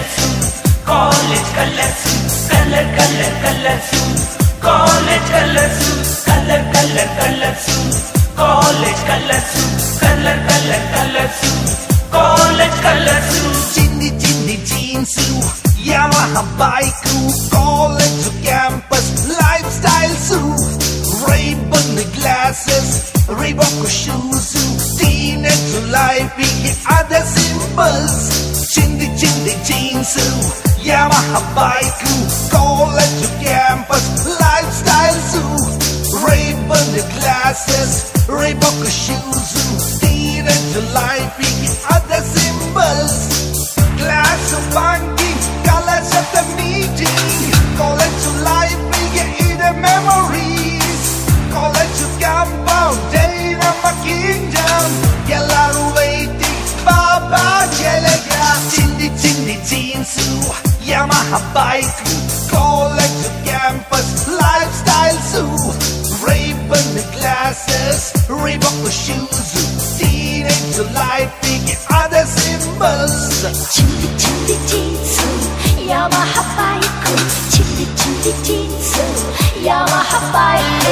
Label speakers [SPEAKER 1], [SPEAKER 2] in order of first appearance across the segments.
[SPEAKER 1] ಕಲಸು college ಕಲಸು colour colour ಕಲಸು college ಕಲಸು ಕಲರ್ ಕಲರ್ ಕಲಸು ಕಾಲೇಜ್ ಕಲಸು ಕಲರ್ ಕಲರ್ ಕಲಸು ಕಾಲೇಜ್ ಕಲಸು
[SPEAKER 2] ಚಿಂದಿ ಚಿಂದಿ jeans Yamaha bike college campus lifestyle Ray-Ban glasses Reebok shoes teenage life hige other symbols ಚಿಂದಿ ಚಿಂದಿ jeans Yamaha bike college campus lifestyle Ray-Ban glasses Reebok shoes teenage life hige other symbols Glass of banking, colors of the meeting. College to life, big in the memories. College to compound, day of my kingdom. ಎಲ್ಲರೂ waiting, ಬಾಬಾ ಜಲಗ. ಚಿಂದಿ ಚಿಂದಿ jeans Yamaha bike, college to campus, lifestyle zoo. Ray-Ban glasses, Reebok shoes. Teenage to life, big other symbols.
[SPEAKER 3] చింది చింది jeans Yamaha bike చింది చింది jeans Yamaha bike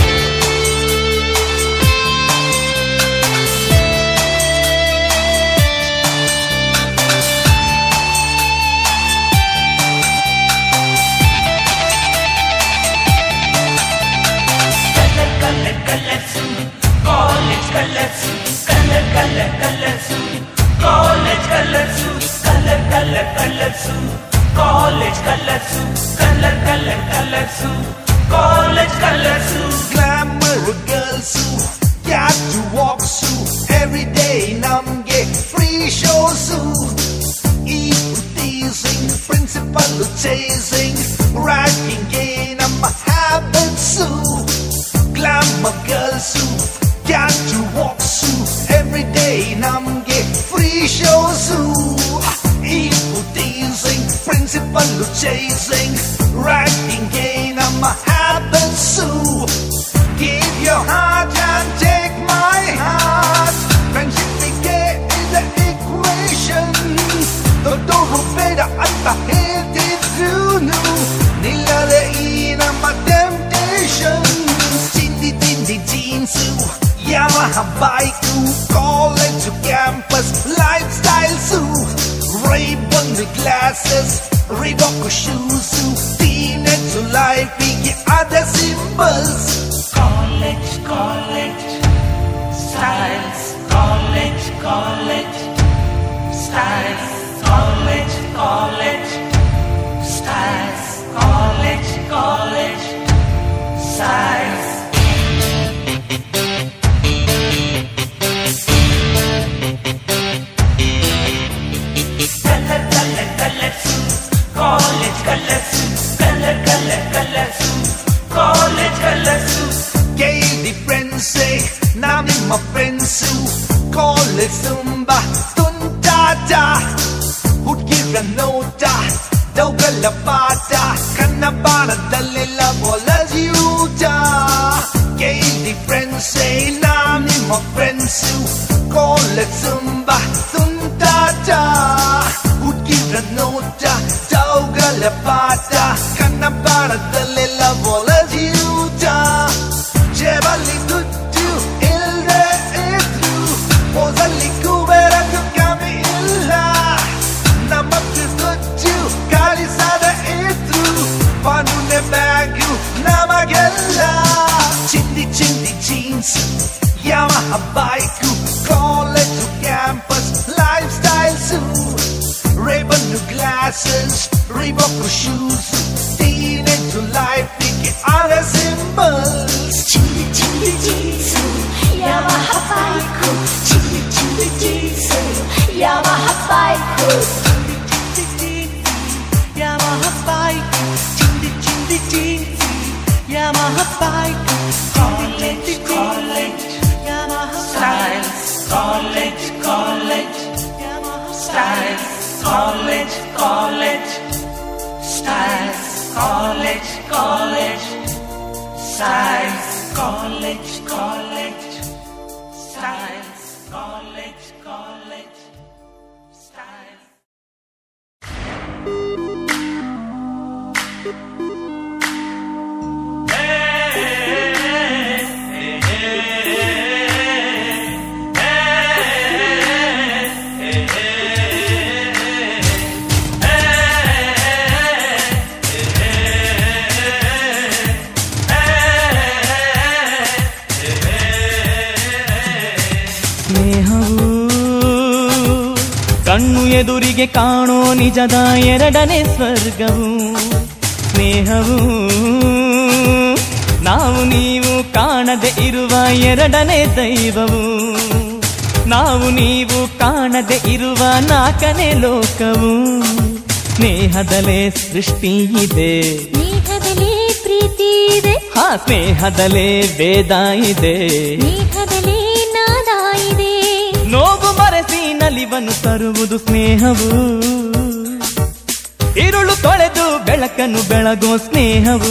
[SPEAKER 1] colour colour ಕಲಸು college ಕಲಸು ಕಲರ್ ಕಲರ್ ಕಲಸು ಕಾಲೇಜ್ ಕಲಸು ಕಲರ್ ಕಲರ್ ಕಲಸು college ಕಲಸು ಕಲರ್ ಕಲರ್ ಕಲಸು ಕಾಲೇಜ್ ಕಲಸು
[SPEAKER 2] glamour girls who got to walk through every day ನಮ್ಗೆ free shows Evil teasing principal chasing ragging ನಮ್ಮ habits glamour girls who got to walk through every day ನಮ್ಗೆ free shows Evil teasing principal chasing ragging ನಮ್ಮ habits Give your heart and take my heart. Friendship begin is the equation. ದೊಡ್ಡವರು ಬೇಡ ಅಂತ ಹೇಳ್ತಿದ್ರು ನಿಲ್ಲದೆ ಈ ನಮ್ಮ ಟೆಂಪ್ಟೇಷನ್ ಚಿಂದಿ ತಿಂದಿ jeans Yamaha bike college campus lifestyle Ray-Ban glasses Reebok shoes teenage life big other symbols
[SPEAKER 1] college college styles college college styles college college styles college college styles colour colour colours college colours colour colour colours college colours
[SPEAKER 2] ಕೇಳಿ ಫ್ರೆಂಡ್ಸೆ ನಾ ನಿಮ್ಮ friends college ತುಂಬ ತುಂಟಾಟ ಹುಡುಗಿರ ನೋಟ ದೌಗಲ ಪಾಠ ಕನ್ನಡದಲ್ಲೆಲ್ಲ ಒಲಜಿಯೂಟ ಕೇಳಿ ಫ್ರೆಂಡ್ಸೆ ನಾ ನಿಮ್ಮ ಫ್ರೆಂಡ್ಸು ಕಾಲೇಜ್ ತುಂಬ ತುಂಟಾಟ ಹುಡುಗಿರ ನೋಟ ದೌಗಲ ಪಾಠ ಕನ್ನಡದಲ್ಲೆಲ್ಲ ಒಲಜಿಯೂಟ ಜೇಬಲ್ಲಿ ದುಡ್ಡು ಇಲ್ದೆ ಇದ್ರು ಓದಲ್ಲಿ ಕುಬೇರಕ್ಕೂ ಕಮ್ಮಿ ಇಲ್ಲ ನಮ್ಮ ದುಡ್ಡು ಕಾಲಿಸದ ಇದ್ರು ಕಾನೂನೆ ಬ್ಯಾಗು ನಮಗೆಲ್ಲ ಚಿಂದಿ ಚಿಂದಿ jeans Yamaha bike college campus lifestyle Ray-Ban glasses Reebok shoes teenage life big other symbols
[SPEAKER 3] చింది చింది జీన్సు యామహా బైకు చింది చింది jeans Yamaha bike
[SPEAKER 4] Yamaha bike, chindi chindi chindi. Yamaha bike,
[SPEAKER 1] college college
[SPEAKER 4] Yamaha
[SPEAKER 1] styles college college
[SPEAKER 4] Yamaha
[SPEAKER 1] styles college college styles college college styles college college styles college college styles
[SPEAKER 5] ಕಣ್ಣು ಎದುರಿಗೆ ಕಾಣೋ ನಿಜದ ಎರಡನೇ ಸ್ವರ್ಗವು ಸ್ನೇಹವು ನಾವು ನೀವು ಕಾಣದೆ ಇರುವ ಎರಡನೇ ದೈವವು ನಾವು ನೀವು ಕಾಣದೆ ಇರುವ ನಾಲ್ಕನೇ ಲೋಕವು ಸ್ನೇಹದಲೇ ಸೃಷ್ಟಿ ಇದೆ
[SPEAKER 3] ಸ್ನೇಹದಲ್ಲಿ ಪ್ರೀತಿ ಇದೆ
[SPEAKER 5] ಹಾ ಸ್ನೇಹದಲೇ ವೇದ ಇದೆ
[SPEAKER 3] ಸ್ನೇಹದಲ್ಲಿ ನಾದ ಇದೆ
[SPEAKER 5] ನೋವು ಮರೆಸಿ ನಲಿವನ್ನು ತರುವುದು ಸ್ನೇಹವು ಇರುಳು ತೊಳೆದು ಬೆಳಕನ್ನು ಬೆಳಗೋ ಸ್ನೇಹವು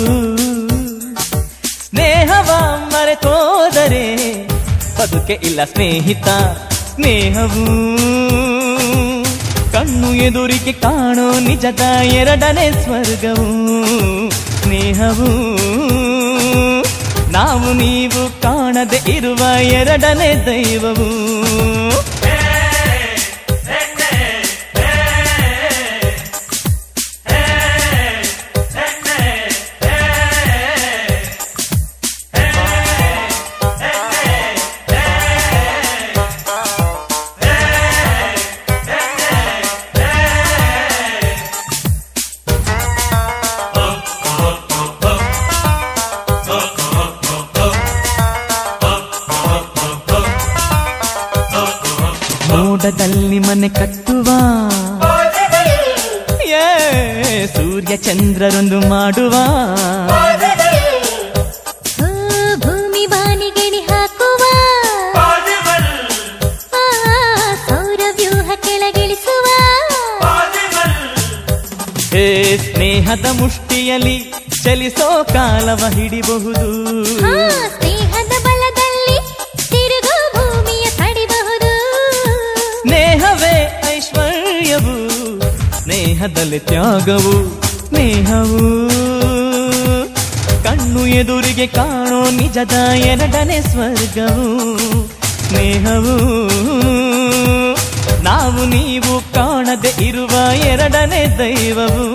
[SPEAKER 5] ಸ್ನೇಹವ ಮರೆತೋದರೆ ಬದುಕೆ ಇಲ್ಲ ಸ್ನೇಹಿತ ಸ್ನೇಹವು ಕಣ್ಣು ಎದುರಿಗೆ ಕಾಣೋ ನಿಜದ ಎರಡನೇ ಸ್ವರ್ಗವು ಸ್ನೇಹವು ನಾವು ನೀವು ಕಾಣದೆ ಇರುವ ಎರಡನೇ ದೈವವು ಮೋಡದಲ್ಲಿ ಮನೆ ಕಟ್ಟುವ ಏ ಸೂರ್ಯ ಚಂದ್ರರೊಂದು ಮಾಡುವ
[SPEAKER 3] ಓ, ಭೂಮಿ ಬಾನಿಗೆಣಿ ಹಾಕುವ ಆ, ಸೌರ ವ್ಯೂಹ ಕೆಳಗಿಳಿಸುವ
[SPEAKER 5] ಹೇ ಸ್ನೇಹದ ಮುಷ್ಟಿಯಲ್ಲಿ ಚಲಿಸೋ ಕಾಲವ ಹಿಡಿಬಹುದು
[SPEAKER 3] ಆ, ಸ್ನೇಹದ ಬಲದಲ್ಲಿ ತಿರುಗೋ ಭೂಮಿಯ ತಡಿಬಹುದು
[SPEAKER 5] ಸ್ನೇಹವೇ ಐಶ್ವರ್ಯವು ಸ್ನೇಹದಲ್ಲಿ ತ್ಯಾಗವು ಸ್ನೇಹವು ಕಣ್ಣು ಎದುರಿಗೆ ಕಾಣೋ ನಿಜದ ಎರಡನೇ ಸ್ವರ್ಗವು ಸ್ನೇಹವು ನಾವು ನೀವು ಕಾಣದೆ ಇರುವ ಎರಡನೇ ದೈವವು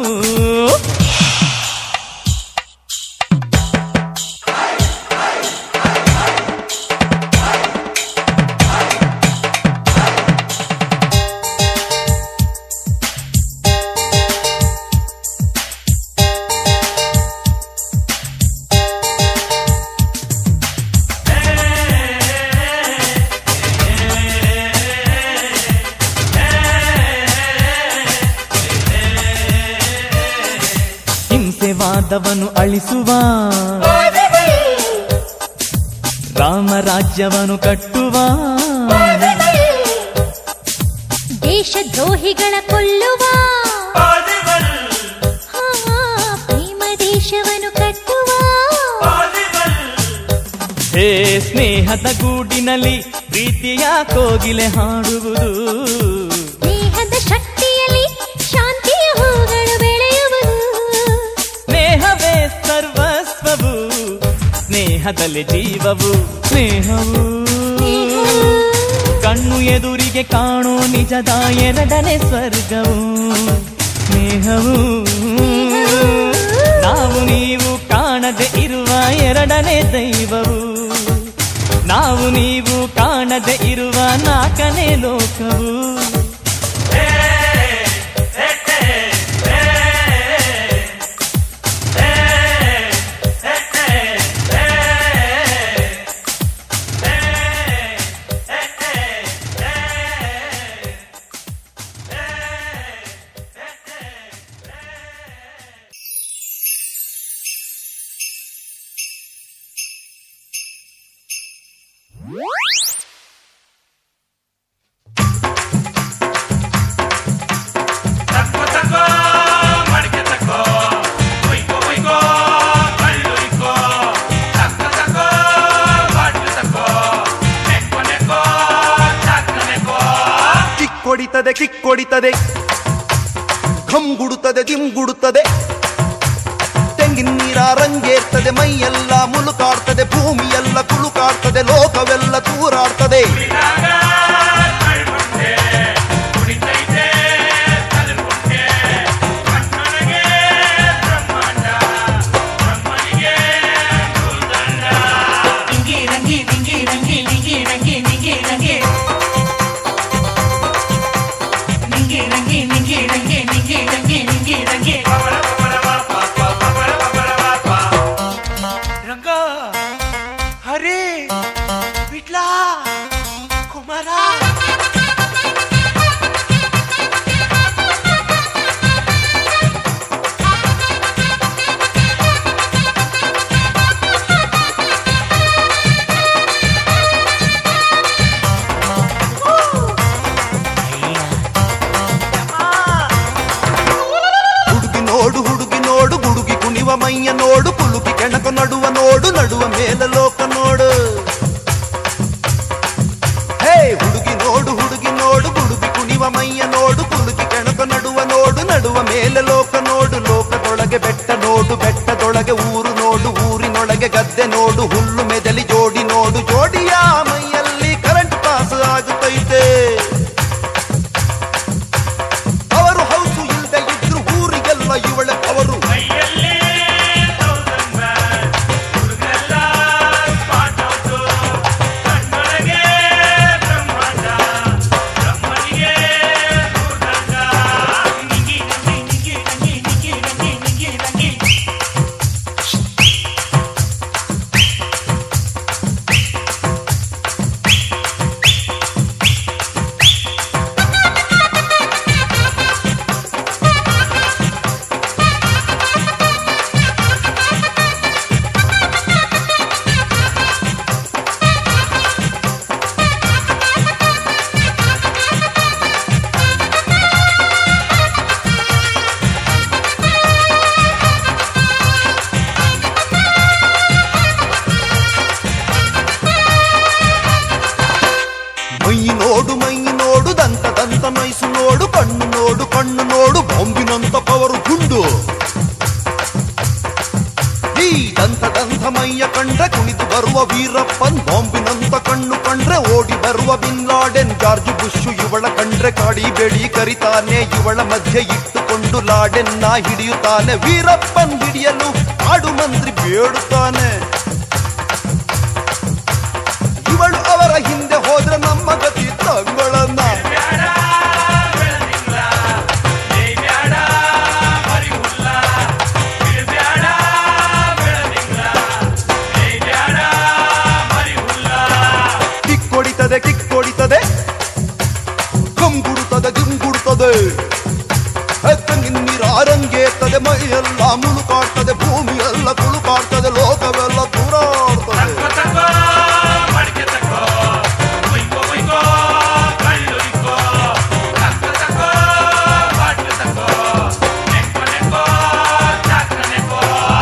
[SPEAKER 5] ಹಿಂಸೆವಾದವನು ಅಳಿಸುವ ರಾಮರಾಜ್ಯವನ್ನು ಕಟ್ಟುವ
[SPEAKER 3] ದೇಶದ್ರೋಹಿಗಳ ಕೊಲ್ಲುವ ಆ, ಪ್ರೇಮ ದೇಶವನ್ನು ಕಟ್ಟುವ
[SPEAKER 5] ಹೇ ಸ್ನೇಹದ ಗೂಡಿನಲ್ಲಿ ಪ್ರೀತಿಯ ಕೋಗಿಲೆ ಹಾಡುವುದು
[SPEAKER 3] ಸ್ನೇಹದ ಶಕ್ತಿಯಲ್ಲಿ ಶಾಂತಿಯ ಹೂಗಳು ಬೆಳೆಯುವುದು
[SPEAKER 5] ಸ್ನೇಹವೇ ಸರ್ವಸ್ವವು ಸ್ನೇಹದಲ್ಲಿ ಜೀವವು ಸ್ನೇಹವು ಕಣ್ಣು ಎದುರಿಗೆ ಕಾಣೋ ನಿಜದ ಎರಡನೇ ಸ್ವರ್ಗವು ಸ್ನೇಹವು ನಾವು ನೀವು ಕಾಣದೆ ಇರುವ ಎರಡನೇ ದೈವವು ನಾವು ನೀವು ಕಾಣದೆ ಇರುವ ನಾಲ್ಕನೇ ಲೋಕವು
[SPEAKER 6] ತಕ್ಕೋ ತಕ್ಕೋ ಮಡಿಕೆ ತಕ್ಕೋ ಒಯ್ಕೋ ಒಯ್ಕೋ ಕಳ್ಳು ಇಕ್ಕೋ ತಕ್ಕ ತಕ್ಕೋ ಬಾಟ್ಲು ತಕ್ಕೋ ನೆಕ್ಕೋ ನೆಕ್ಕೋ ತಕ್ಕ ನೆಕ್ಕೋ
[SPEAKER 2] ಕಿಕ್ ಹೊಡಿತದೆ ಕಿಕ್ ಹೊಡಿತದೆ ಘಮ್ ಗುಡುತ್ತದೆ ದಿಮ್ ಗುಡುತ್ತದೆ ತೆಂಗಿನ ನೀರ ರಂಗೇರ್ತದೆ ಮೈಯೆಲ್ಲ ಮುಳುಕಾಡ್ತದೆ ಭೂಮಿಯೆಲ್ಲ ಕುಳುಕಾಡ್ತದೆ ಲೋಕವೆಲ್ಲ ತೂರಾಡ್ತದೆ
[SPEAKER 6] ಕುಡಿದಾಗ ಕಳ್ಕೊಂಡೆ ಕುಡಿತೈತೆ ತಲೆಗೊಂಡೆ ಕಣ್ಣೊಳಗೆ ಬ್ರಹ್ಮಾಂಡ ಬ್ರಹ್ಮನಿಗೆ ಭೂದಂಡ
[SPEAKER 1] ರಿಂಗಿ ರಂಗಿ ರಿಂಗಿ ರಂಗಿ ರಿಂಗಿ ರಂಗಿ ರಿಂಗಿ ರಂಗಿ ರಿಂಗಿ
[SPEAKER 2] ಮೈಯ ನೋಡು ಕುಲುಕಿ ಕೆಣಕ ನಡುವ ನೋಡು ನಡುವ ಮೇಲ ಲೋಕ ನೋಡು ಹೇ ಹುಡುಗಿ ನೋಡು ಹುಡುಗಿ ನೋಡು ಗುಡುಗಿ ಕುಣಿವ ಮೈಯ ನೋಡು ಕುಲುಕಿ ಕೆಣಕ ನಡುವ ನೋಡು ನಡುವ ಮೇಲೆ ಲೋಕ ನೋಡು ಲೋಕದೊಳಗೆ ಬೆಟ್ಟ ನೋಡು ಬೆಟ್ಟದೊಳಗೆ ಊರು ನೋಡು ಊರಿನೊಳಗೆ ಗದ್ದೆ ನೋಡು ಹುಲ್ಲು ಮೆದಲಿ ಜೋಡಿ ನೋಡು ಜೋಡಿಯ ಮೈಯಲ್ಲಿ ಕರೆಂಟ್ ಪಾಸ್ ಆಗುತ್ತೈತೆ ಅವರು ಹೌಸು ಇಲ್ದೆ ಇದ್ರು ಊರಿಗೆಲ್ಲ ಇವಳ ಅವರು
[SPEAKER 6] ಕೈಯಲ್ಲಿ thousand band, ಹುಡುಗೆಲ್ಲ spot out. ಕಣ್ಣೊಳಗೆ ಬ್ರಹ್ಮಾಂಡ, ಬ್ರಹ್ಮನಿಗೆ ಭೂತಂಡ. ನಿಂಗಿ, ನಿಂಗಿ, ನಿಂಗಿ, ನಿಂಗಿ, ನಿಂಗಿ, ನಿಂಗಿ, ನಿಂಗಿ.
[SPEAKER 2] ಮೈ ನೋಡು ಮೈ ನೋಡು ದಂತ ದಂತ ಮೈಸು ನೋಡು ಕಣ್ಣು ನೋಡು ಕಣ್ಣು ನೋಡು ಬೊಂಬಿನಂತ ಪವರು ಗುಂಡು ಈ ದಂತ ದಂತ ಮೈಯ ಕಂಡ್ರೆ ಕುಣಿದು ಬರುವ ವೀರಪ್ಪನ್ ಬಾಂಬಿನಂತ ಕಣ್ಣು ಕಂಡ್ರೆ ಓಡಿ ಬರುವ ಬಿನ್ ಲಾಡೆನ್ ಜಾರ್ಜ್ ಬುಷ್ ಇವಳ ಕಂಡ್ರೆ ಕಾಡಿ ಬೇಡಿ ಕರಿತಾನೆ ಇವಳ ಮಧ್ಯೆ ಇಟ್ಟುಕೊಂಡು ಲಾಡೆನ್ನ ಹಿಡಿಯುತ್ತಾನೆ ವೀರಪ್ಪನ್ ಹಿಡಿಯಲು ಆಡು ಮಂತ್ರಿ ಬೇಡುತ್ತಾನೆ ಇವಳು ಅವರ ಹಿಂದೆ ಹೋದ್ರೆ ನಮ್ಮ ಗತಿ ತಂಗಳನ್ನ
[SPEAKER 6] ಬ್ಯಾಡ ಬೆಳದಿಂಗ್ಳ, ಏ ಬ್ಯಾಡ ಮರಿಹುಲ್ಲ. ಬಿಡ್ಬ್ಯಾಡ ಬೆಳದಿಂಗ್ಳ, ಏ ಬ್ಯಾಡ ಮರಿಹುಲ್ಲ.
[SPEAKER 2] ಕಿಕ್ಕೊಡಿತದೆ ಕಿಕ್ಕೊಡಿತದೆ ಕಂಗುಡುತ್ತದೆ ದಿಂಗುಡುತ್ತದೆ ತಂಗಿನ ನೀರ ಅರಂಗೇರ್ತದೆ ಮೈಯೆಲ್ಲ ಮುಳುಕಾಡ್ತದೆ ಭೂಮಿ ಎಲ್ಲ ತುಳುಕಾಡ್ತದೆ ಲೋಕವೆಲ್ಲ ದೂರಾಡ್ತದೆ
[SPEAKER 6] ತಕ್ಕೋ ತಕ್ಕೋ, ಮಡಿಕೆ ತಕ್ಕೋ. ಒಯ್ಕೋ ಒಯ್ಕೋ, ಕಳ್ಳು ಇಕ್ಕೋ. ತಕ್ಕೋ ತಕ್ಕೋ, ಬಾಟ್ಲು ತಕ್ಕೋ. ನೆಕ್ಕೋ ನೆಕ್ಕೋ, ಚಾಕ್ರ ನೆಕ್ಕೋ.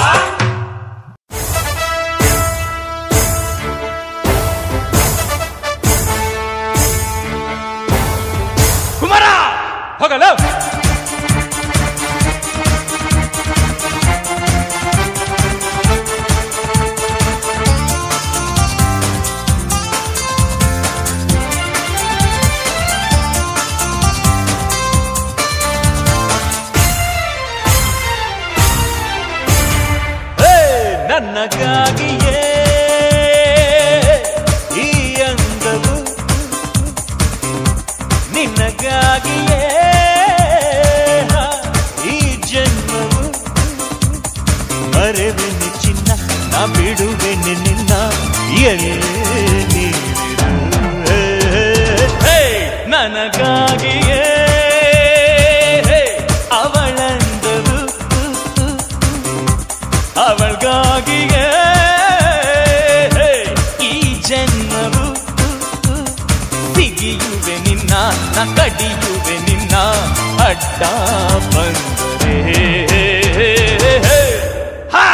[SPEAKER 5] ಕುಮಾರ ಹೋಗಲು ಹೇ, ನನ್ನಗಾಗಿಯೇ ಈ ಅಂದವು ನಿನ್ನಗಾಗಿಯೇ ಹ, ಈ ಜನ್ಮವು ಮರೆವೆನೆ ಚಿನ್ನ ನಾ ಬಿಡುವೆನೆ ನಿನ್ನ ಎಲ್ಲಿ ನೀನಿರು. ಹೇ, ಹೇ, ನನಗಾಗಿಯೇ ಹೇ, ಅವಳಂದವು ಅವಳಿಗಾಗಿಯೇ ಹೇ, ಈ ಜನ್ಮವು ಸಿಗಿಯುವೆ ನಿನ್ನ ನ ಕಡಿಯುವೆ ನಿನ್ನ ಅಡ್ಡ ಬಂದರೆ ಹಾ!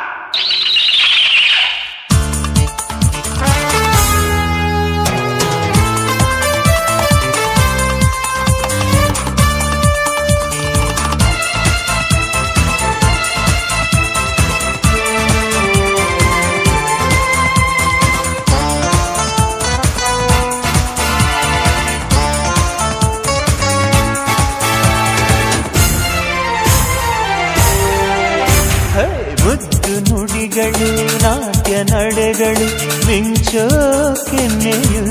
[SPEAKER 5] ಹೇ, ಮುದ್ದು ನುಡಿಗಳು ನಾಟ್ಯ ನಡೆಗಳು ಮಿಂಚೋ ಕೆನ್ನೆಯು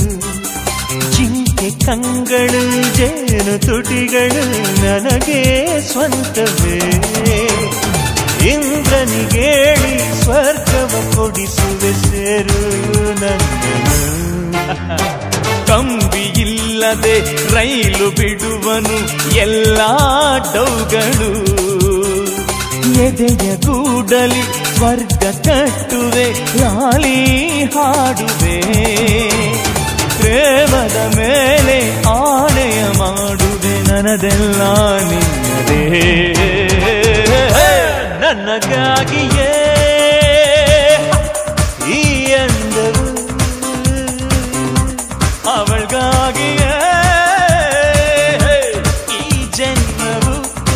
[SPEAKER 5] ಜಿಂಕೆ ಕಂಗಳು ಜೇನು ತುಟಿಗಳು ನನಗೆ ಸ್ವಂತವೇ ಇಂದ್ರನಿಗೇಳಿ ಸ್ವರ್ಗವ ಕೊಡಿಸುವೆ ಸೇರು ನನ್ನನು ಕಂಬಿ ಇಲ್ಲದೆ ರೈಲು ಬಿಡುವನು ಎಲ್ಲ ಡೌಗಳು ಎದೆಯ ಗೂಡಲಿ ಸ್ವರ್ಗ ಕಟ್ಟುವೆ ಲಾಲಿ ಹಾಡುವೆ ಪ್ರೇಮದ ಮೇಲೆ ಆಣೆಯ ಮಾಡುವೆ ನನದೆಲ್ಲ ನಿನ್ನದೇ ನನಗಾಗಿಯೇ ಈ ಅಂದವು ಅವಳಿಗಾಗಿಯೇ ಈ ಜನ್ಮವು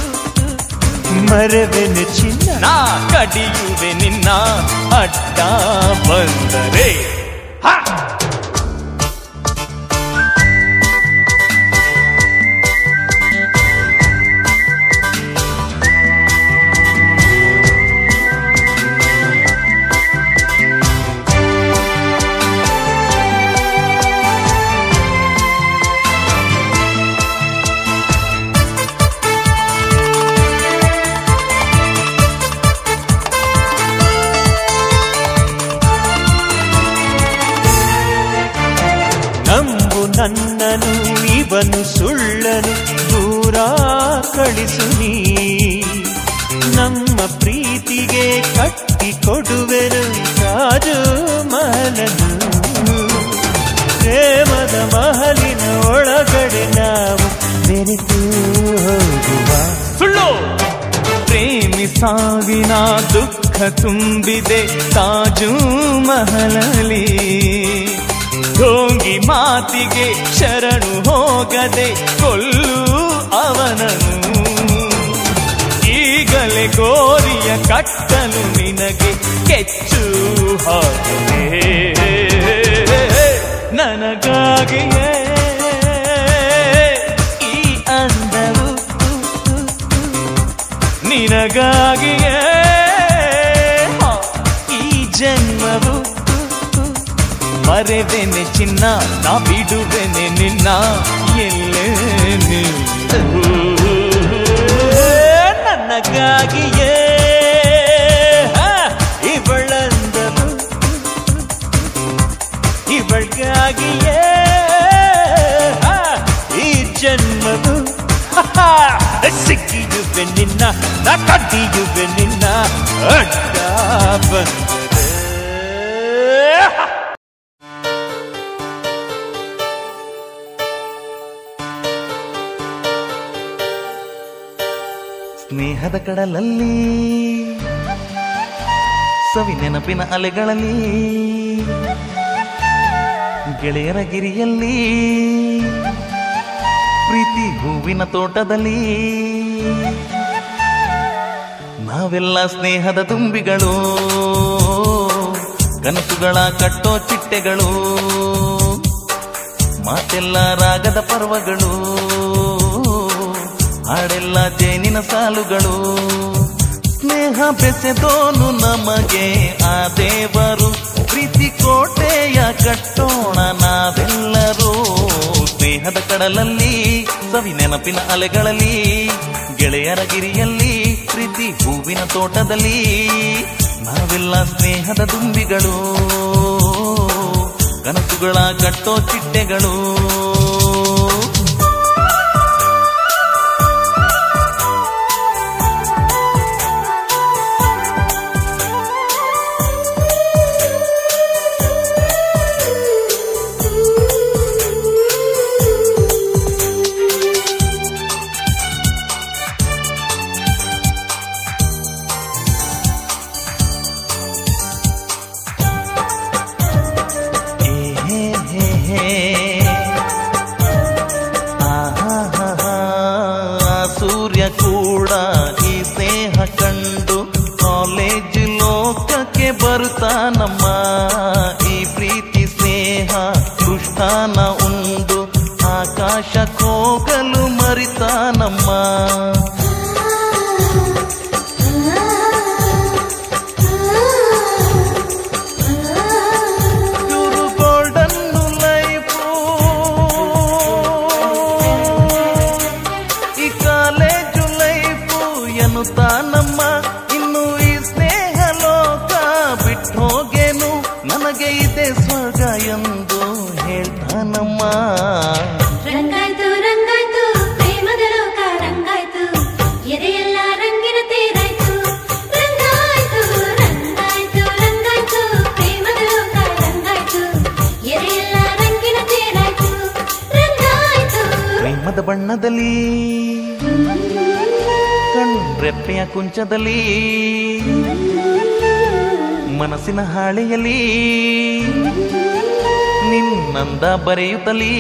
[SPEAKER 5] ಮರವೆನು ಚಿನ್ನ ನಾ ಕಡಿಯುವೆ ನಿನ್ನ ಅಡ್ಡ ಬಂದರೆ ಹ! ನಂಬು ನನ್ನನು ಇವನು ಸುಳ್ಳನು ದೂರ ಕಳಿಸು ನೀ ನಮ್ಮ ಪ್ರೀತಿಗೆ ಕಟ್ಟಿ ಕೊಡುವೆನು ರಾಜು ಮಹಲನು ಪ್ರೇಮದ ಮಹಲಿನ ಒಳಗಡೆ ನಾವು ಬೆರೆತು ಹೋಗುವ ಸುಳ್ಳು ಪ್ರೇಮಿ ಸಾವಿನ ದುಃಖ ತುಂಬಿದೆ ತಾಜು ಮಹಲಲಿ ಢೋಂಗಿ ಮಾತಿಗೆ ಶರಣು ಹೋಗದೆ ಕೊಲ್ಲು ಅವನನು ಈಗಲೇ ಗೋರಿಯ ಕಟ್ಟಲು ನಿನಗೆ ಕೆಚ್ಚು ಹಾಕದೆ ನನಗಾಗಿಯೇ ಈ ಅಂದವು ನಿನಗಾಗಿಯೇ ಈ ಜನ್ಮವು ಮರೆವೆನೆ ಚಿನ್ನ ನಾ ಬಿಡುವೆನೆ ನಿನ್ನ ಎಲ್ಲೇ ನಿಲ್ಲು. ನನಗಾಗಿಯೇ ಹ, ಇವಳಂದವು ಇವಳಿಗಾಗಿಯೇ ಹ, ಈ ಜನ್ಮವು ಸಿಕ್ಕಿಯುವೆ ನಿನ್ನ ನಾ ಕಟ್ಟಿಯುವೆ ನಿನ್ನ ಅಡ್ಡ ಬಂದರೆ
[SPEAKER 7] ಸ್ನೇಹದ ಕಡಲಲ್ಲಿ ಸವಿ ನೆನಪಿನ ಅಲೆಗಳಲ್ಲಿ ಗೆಳೆಯರ ಗಿರಿಯಲ್ಲಿ ಪ್ರೀತಿ ಹೂವಿನ ತೋಟದಲ್ಲಿ ನಾವೆಲ್ಲ ಸ್ನೇಹದ ತುಂಬಿಗಳು ಕನಸುಗಳ ಕಟ್ಟೋ ಚಿಟ್ಟೆಗಳು ಮಾತೆಲ್ಲ ರಾಗದ ಪರ್ವಗಳು ಹಾಡೆಲ್ಲ ಜೇನಿನ ಸಾಲುಗಳು ಸ್ನೇಹ ಬೆಸೆದೋನು ನಮಗೆ ಆ ದೇವರು ಪ್ರೀತಿ ಕೋಟೆಯ ಕಟ್ಟೋಣ ನಾವೆಲ್ಲರೂ ಸ್ನೇಹದ ಕಡಲಲ್ಲಿ ಸವಿ ನೆನಪಿನ ಅಲೆಗಳಲ್ಲಿ ಗೆಳೆಯರ ಗಿರಿಯಲ್ಲಿ ಪ್ರೀತಿ ಹೂವಿನ ತೋಟದಲ್ಲಿ ನಾವೆಲ್ಲ ಸ್ನೇಹದ ದುಂಬಿಗಳು ಕನಸುಗಳ ಕಟ್ಟೋ ಚಿಟ್ಟೆಗಳು ಏ ಹೇ ಹೇ ಹೇ. ಆಹಾಹಾಹಾ. ಸೂರ್ಯ ಕೂಡ ಈ ಸ್ನೇಹ ಕಂಡು ಕಾಲೇಜ್ ಲೋಕಕ್ಕೆ ಬರುತ್ತಾನಮ್ಮ ಈ ಪ್ರೀತಿ ಸ್ನೇಹ ದುಷ್ಟಾನ ಉಂಡು ಆಕಾಶಕ್ಕೋಗಲು ಮರಿತಾನಮ್ಮ ಇವರು ಗೋಲ್ಡನ್ ಲೈಫು ಈ ಕಾಲೇಜು ಲೈಫು ಎನ್ನುತ್ತಾನಮ್ಮ ಇನ್ನು ಈ ಸ್ನೇಹ ಲೋಕ ಬಿಟ್ಟು ಹೋಗೇನು ನನಗೆ ಇದೆ ಸ್ವರ್ಗ ಎಂದು ಹೇಳ್ತಾನಮ್ಮ
[SPEAKER 3] ರಂಗಾಯ್ತು ರಂಗಾಯ್ತು ಪ್ರೇಮದ ಲೋಕ ರಂಗಾಯ್ತು ಎದೆಯೆಲ್ಲ ರಂಗಿನ ತೇರಾಯ್ತು ರಂಗಾಯ್ತು ರಂಗಾಯ್ತು ರಂಗಾಯ್ತು ಪ್ರೇಮದ ಲೋಕ ರಂಗಾಯ್ತು ಎದೆಯೆಲ್ಲ ರಂಗಿನ ತೇರಾಯ್ತು ರಂಗಾಯ್ತು
[SPEAKER 7] ಪ್ರೇಮದ ಬಣ್ಣದಲ್ಲಿ ಕಣ್ರೆಪ್ಪೆಯ ಕುಂಚದಲ್ಲಿ ಮನಸ್ಸಿನ ಹಾಳೆಯಲ್ಲಿ ನಿನ್ನಂದ ಬರೆಯುತ್ತಲೀ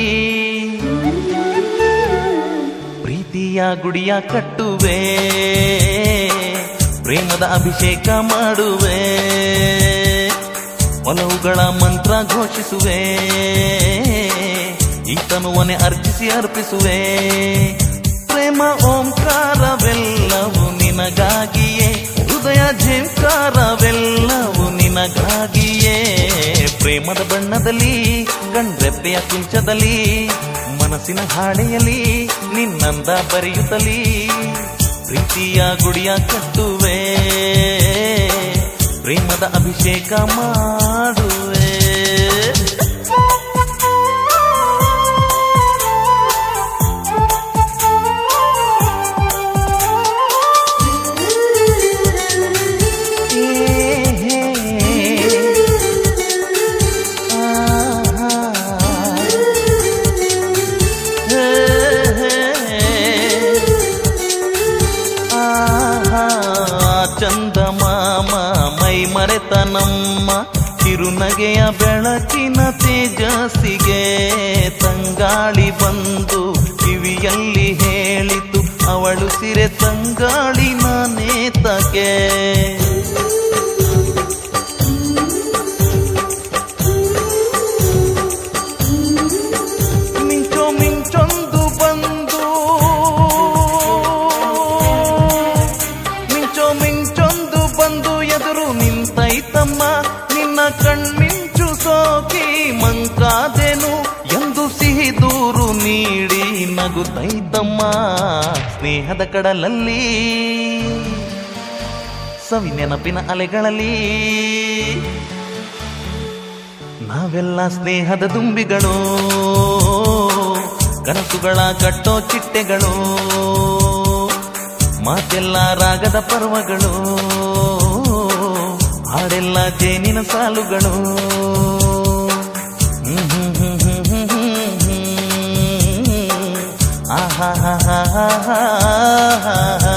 [SPEAKER 7] ಪ್ರೀತಿಯ ಗುಡಿಯ ಕಟ್ಟುವೆ ಪ್ರೇಮದ ಅಭಿಷೇಕ ಮಾಡುವೆ ಒಲವುಗಳ ಮಂತ್ರ ಘೋಷಿಸುವೆ ಈತನುವನೆ ಅರ್ಪಿಸಿ ಅರ್ಪಿಸುವೆ ಪ್ರೇಮ ಓಂಕಾರವೆಲ್ಲವೂ ನಿನಗಾಗಿಯೇ ಹೃದಯ ಝೇಂಕಾರವೆಲ್ಲವೂ ನಿನಗಾಗಿಯೇ ಪ್ರೇಮದ ಬಣ್ಣದಲ್ಲಿ ಗಂಡ್ರೆಪ್ಪೆಯ ಕುಂಚದಲ್ಲಿ ಮನಸ್ಸಿನ ಹಾಡೆಯಲ್ಲಿ ನಿನ್ನಂದ ಬರೆಯುತ್ತಲೀ ಪ್ರೀತಿಯ ಗುಡಿಯ ಕಟ್ಟುವೆ ಪ್ರೇಮದ ಅಭಿಷೇಕ ಮಾಡುವೆ ಚಂದ ಮಾಮ ಮೈ ಮರೆತ ನಮ್ಮ ಕಿರುನಗೆಯ ಬೆಳಕಿನ ತೇಜಸ್ಸಿಗೆ ತಂಗಾಳಿ ಬಂದು ಕಿವಿಯಲ್ಲಿ ಹೇಳಿತು ಅವಳು ಸಿರೆ ತಂಗಾಳಿ ನಾನೇ ತಗೆ ಮಿಂಚೋ ಮಿಂಚೊಂದು ಬಂದು ಮಿಂಚೋ ಮಿಂಚೊಂದು ಬಂದು ಎದುರು ನಿಂತೈತಮ್ಮ ನಿನ್ನ ಕಣ್ಮಿಂಚು ಸೋಕಿ ಮಂಕಾದೆನು ಎಂದು ಸಿಹಿ ದೂರು ನೀಡಿ ನಗುತ್ತೈತಮ್ಮ ಸ್ನೇಹದ ಕಡಲಲ್ಲಿ ಸವಿ ನೆನಪಿನ ಅಲೆಗಳಲ್ಲಿ ನಾವೆಲ್ಲ ಸ್ನೇಹದ ದುಂಬಿಗಳು ಕನಸುಗಳ ಕಟ್ಟೋ ಚಿಟ್ಟೆಗಳು ಮಾತೆಲ್ಲ ರಾಗದ ಪರ್ವಗಳು ಹಾಡೆಲ್ಲ ಜೇನಿನ ಸಾಲುಗಳು ಹ್ಮ್ ಹ್ಮ್ ಹ್ಮ್ ಹ್ಮ್ ಹ್ಮ್ ಹ್ಮ್ ಹ್ಮ್. ಆಹಾಹಾಹಾಹಾಹಾ.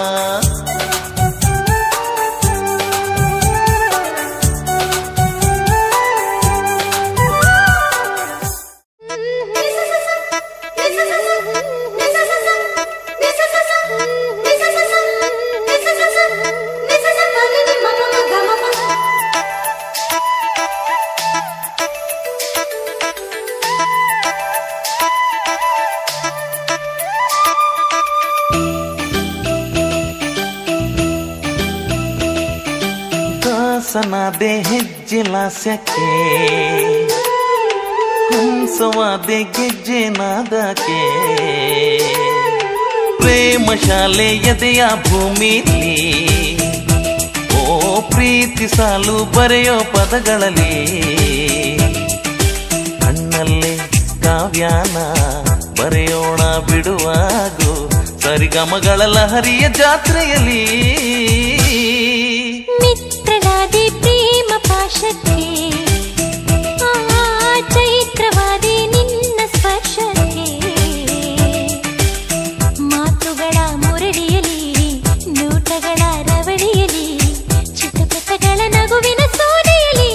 [SPEAKER 7] ದಾಸನಾದೆ ಹೆಜ್ಜೆ ಲಾಸ್ಯಕ್ಕೆ ಹಂಸವಾದೆ ಗೆಜ್ಜೆ ನಾದಕ್ಕೆ ಪ್ರೇಮ ಶಾಲೆ ಎದೆಯ ಭೂಮಿಲಿ ಓ ಪ್ರೀತಿ ಸಾಲು ಬರೆಯೋ ಪದಗಳಲ್ಲಿ ಕಣ್ಣಲ್ಲೇ ಕಾವ್ಯಾನ ಬರೆಯೋಣ ಬಿಡುವಾಗು ಸರಿಗಮಗಳ ಲಹರಿಯ ಜಾತ್ರೆಯಲ್ಲಿ
[SPEAKER 3] ಮಿತ್ರನಾದೆ ಪ್ರೇಮ ಪಾಶಕ್ಕೆ ಆ ಚೈತ್ರವಾದೆ ನಿನ್ನ ಸ್ಪರ್ಶಕ್ಕೆ ಮಾತುಗಳ ಮುರಳಿಯಲಿ ನೋಟಗಳ ರವಳಿಯಲಿ ಚಿತ್ರಪಟಗಳ ನಗುವಿನ ಸೋನೆಯಲಿ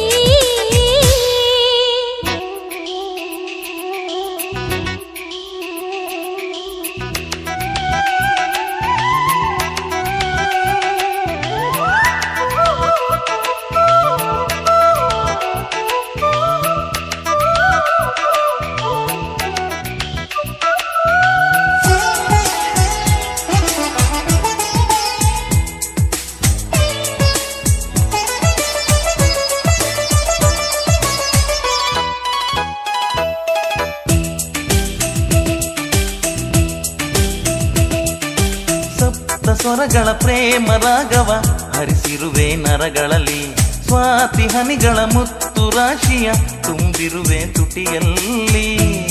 [SPEAKER 7] ಸಪ್ತ ಸ್ವರಗಳ ಪ್ರೇಮ ರಾಗವ ಹರಿಸಿರುವೆ ನರಗಳಲ್ಲಿ ಸ್ವಾತಿ ಹನಿಗಳ ಮುತ್ತು ರಾಶಿಯ ತುಂಬಿರುವೆ ತುಟಿಯಲ್ಲಿ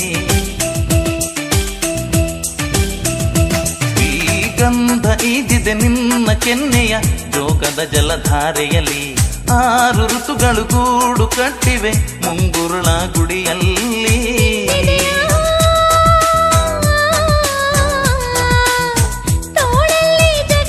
[SPEAKER 7] ಈ ಗಂಧ ಈದಿದೆ ನಿನ್ನ ಕೆನ್ನೆಯ ಜೋಗದ ಜಲಧಾರೆಯಲ್ಲಿ ಆರು ಋತುಗಳು ಗೂಡು ಕಟ್ಟಿವೆ ಮುಂಗುರುಳ ಗುಡಿಯಲ್ಲಿ
[SPEAKER 3] ತೋಳಲ್ಲಿ ಜಗ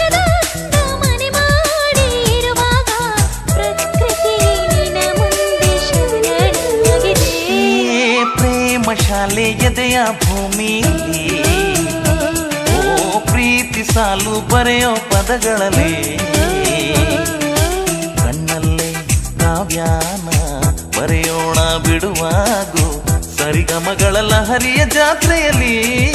[SPEAKER 7] ಎದೆಯ ಭೂಮಿಲಿ ಓ ಪ್ರೀತಿ ಸಾಲು ಬರೆಯೋ ಪದಗಳಲ್ಲಿ ಕಣ್ಣಲ್ಲೇ ಕಾವ್ಯಾನ ಬರೆಯೋಣ ಬಿಡುವಾಗು ಸರಿಗಮಗಳ ಲಹರಿಯ ಜಾತ್ರೆಯಲ್ಲಿ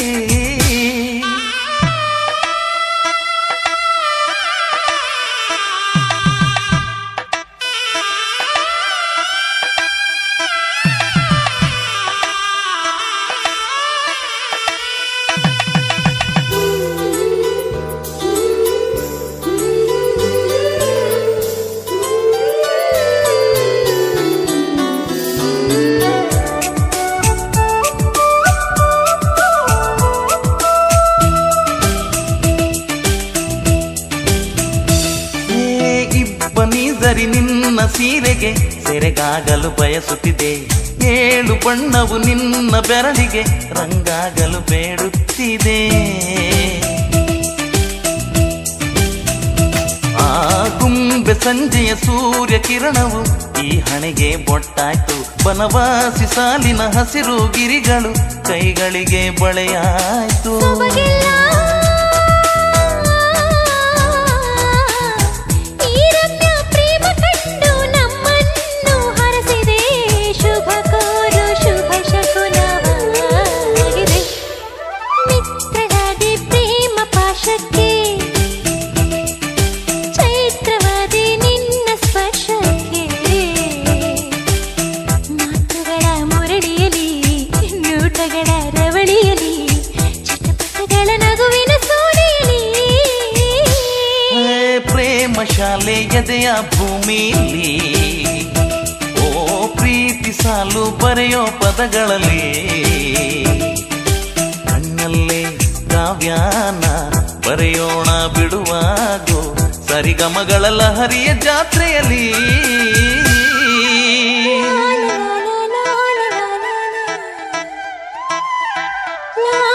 [SPEAKER 7] ಏ ಇಬ್ಬನೀಸರಿ ನಿನ್ನ ಸೀರೆಗೆ ಸೆರೆಗಾಗಲು ಬಯಸುತ್ತಿದೆ ಏಳು ಬಣ್ಣವು ನಿನ್ನ ಬೆರಳಿಗೆ ರಂಗಾಗಲು ಬೇಡುತ್ತಿದೆ ಆ ಗುಂಬೆ ಸಂಜೆಯ ಸೂರ್ಯ ಕಿರಣವು ಈ ಹಣೆಗೆ ಬೊಟ್ಟಾಯ್ತು ಬನವಾಸಿ ಸಾಲಿನ ಹಸಿರು ಗಿರಿಗಳು ಕೈಗಳಿಗೆ ಬಳೆಯಾಯ್ತು
[SPEAKER 3] ಸೊಬಗೆಲ್ಲ ಈ ರಮ್ಯ ಪ್ರೇಮ ಕಂಡು ನಮ್ಮನ್ನು ಹರಸಿದೆ ಶುಭ ಕೋರು ಶುಭ ಶಕುನವಾಗಿದೆ ಮಿತ್ರರಾದಿ ಪ್ರೇಮ ಪಾಶಕ್ಕೆ ಚೈತ್ರವಾದಿ ನಿನ್ನ ಸ್ಪರ್ಶಕ್ಕೆ ಮಾತುಗಳ ಮುರಳಿಯಲಿ ನೋಟಗಳ ರವಳಿಯಲಿ ಚಿಟಪಟಗಳ ನಗುವಿನ ಸೋನೆಯಲಿ
[SPEAKER 7] ಏ ಪ್ರೇಮ ಶಾಲೆ ಎದೆಯ ಭೂಮಿಲಿ ಓ ಪ್ರೀತಿ ಸಾಲು ಬರೆಯೋ ಪದಗಳಲ್ಲಿ ಕಣ್ಣಲ್ಲೇ ಕಾವ್ಯಾನ ಬರೆಯೋಣ ಬಿಡುವಾಗೋ ಸರಿಗಮಗಳ ಲಹರಿಯ ಜಾತ್ರೆಯಲ್ಲಿ
[SPEAKER 3] ಲಾ